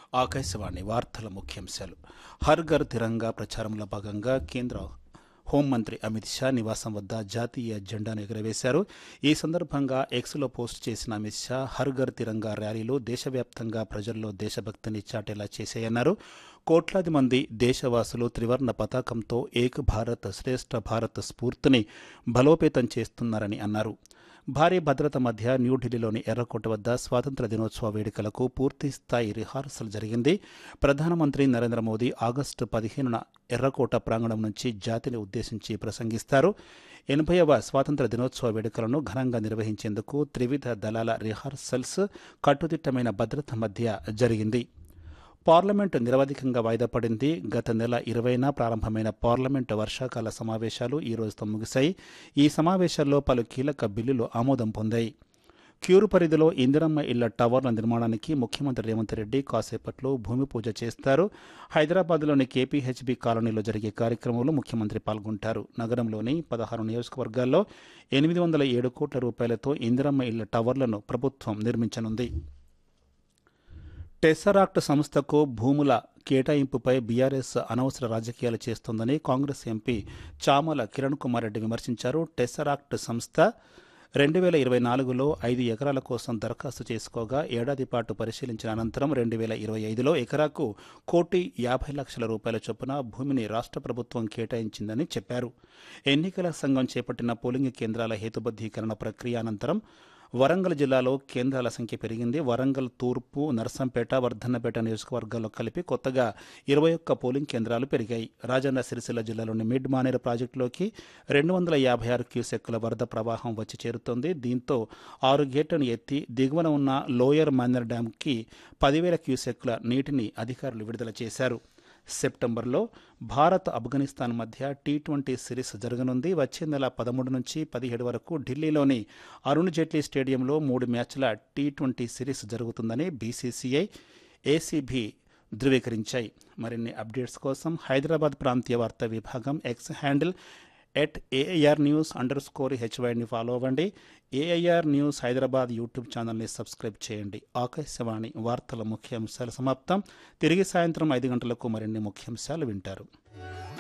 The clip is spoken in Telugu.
ఆకాశవాణి వార్తల ముఖ్యాంశాలు హర్ ఘర్ తిరంగా ప్రచారంలో భాగంగా కేంద్ర హోంమంత్రి అమిత్ షా నివాసం వద్ద జాతీయ జెండాను ఎగురవేశారు ఈ సందర్భంగా ఎక్స్లో పోస్ట్ చేసిన అమిత్ షా హర్ ఘర్ తిరంగా ర్యాలీలు దేశవ్యాప్తంగా ప్రజల్లో దేశభక్తిని చాటేలా చేశాయన్నారు కోట్లాది మంది దేశవాసులు త్రివర్ణ పతాకంతో ఏక్ భారత్ శ్రేష్ఠ భారత్ స్ఫూర్తిని బలోపేతం చేస్తున్నారని అన్నారు భారీ భద్రత మధ్య న్యూఢిల్లీలోని ఎర్రకోట వద్ద స్వాతంత్ర దినోత్సవ వేడుకలకు పూర్తి స్థాయి రిహార్సల్ జరిగింది ప్రధానమంత్రి నరేంద్ర మోదీ ఆగస్టు పదిహేనున ఎర్రకోట ప్రాంగణం నుంచి జాతిని ఉద్దేశించి ప్రసంగిస్తారు ఎనభైవ స్వాతంత్ర దినోత్సవ వేడుకలను ఘనంగా నిర్వహించేందుకు త్రివిధ దళాల రిహార్సల్స్ కట్టుదిట్టమైన భద్రత మధ్య జరిగింది పార్లమెంటు నిరవధికంగా వాయిదా పడింది గత నెల ఇరవైన ప్రారంభమైన పార్లమెంటు వర్షాకాల సమావేశాలు ఈ రోజుతో ముగిశాయి ఈ సమావేశాల్లో పలు కీలక బిల్లులు ఆమోదం పొందాయి క్యూరు పరిధిలో ఇందిరమ్మ ఇళ్ల టవర్ల నిర్మాణానికి ముఖ్యమంత్రి రేవంత్ రెడ్డి కాసేపట్లో భూమి పూజ చేస్తారు హైదరాబాద్లోని కేపీహెచ్బి కాలనీలో జరిగే కార్యక్రమంలో ముఖ్యమంత్రి పాల్గొంటారు నగరంలోని పదహారు నియోజకవర్గాల్లో ఎనిమిది వందల ఏడు కోట్ల రూపాయలతో ఇందిరమ్మ ఇళ్ల టవర్లను ప్రభుత్వం నిర్మించనుంది టెసరాక్ట్ సంస్థకు భూముల కేటాయింపుపై బీఆర్ఎస్ అనవసర రాజకీయాలు చేస్తోందని కాంగ్రెస్ ఎంపీ చామల కిరణ్ కుమార్ రెడ్డి విమర్శించారు టెసరాక్ట్ సంస్థ రెండు వేల ఇరవై నాలుగులో ఐదు ఎకరాల కోసం దరఖాస్తు చేసుకోగా ఏడాది పాటు పరిశీలించిన అనంతరం రెండు వేల ఇరవై ఐదులో ఎకరాకు కోటి యాభై లక్షల రూపాయల చొప్పున భూమిని రాష్ట్ర ప్రభుత్వం కేటాయించిందని చెప్పారు ఎన్నికల సంఘం చేపట్టిన పోలింగ్ కేంద్రాల హేతుబద్ధీకరణ ప్రక్రియ అనంతరం వరంగల్ జిల్లాలో కేంద్రాల సంఖ్య పెరిగింది వరంగల్ తూర్పు నర్సంపేట వర్ధన్నపేట నియోజకవర్గాల్లో కలిపి కొత్తగా ఇరవై ఒక్క పోలింగ్ కేంద్రాలు పెరిగాయి రాజన్న సిరిసిల్ల జిల్లాలోని మిడ్ మానేరు ప్రాజెక్టులోకి రెండు వందల యాభై ఆరు క్యూసెక్కుల వరద ప్రవాహం వచ్చి చేరుతోంది దీంతో ఆరు గేట్లను ఎత్తి దిగువన ఉన్న లోయర్ మానేర్ డ్యాంకి పదివేల క్యూసెక్కుల నీటిని అధికారులు విడుదల చేశారు సెప్టెంబర్లో భారత్ ఆఫ్ఘనిస్తాన్ మధ్య టీ ట్వంటీ సిరీస్ జరగనుంది వచ్చే నెల పదమూడు నుంచి పదిహేడు వరకు ఢిల్లీలోని అరుణ్ జైట్లీ స్టేడియంలో మూడు మ్యాచ్ల టీ ట్వంటీ సిరీస్ జరుగుతుందని బీసీసీఐ ఏసీబీ ధృవీకరించాయి మరిన్ని అప్డేట్స్ కోసం హైదరాబాద్ ప్రాంతీయ వార్తా విభాగం X handle at AIR news under score హెచ్వైని ఫాలో అవ్వండి ఏఐఆర్ న్యూస్ హైదరాబాద్ యూట్యూబ్ ఛానల్ని సబ్స్క్రైబ్ చేయండి ఆకాశవాణి వార్తల ముఖ్యాంశాలు సమాప్తం తిరిగి సాయంత్రం ఐదు గంటలకు మరిన్ని ముఖ్యాంశాలు వింటారు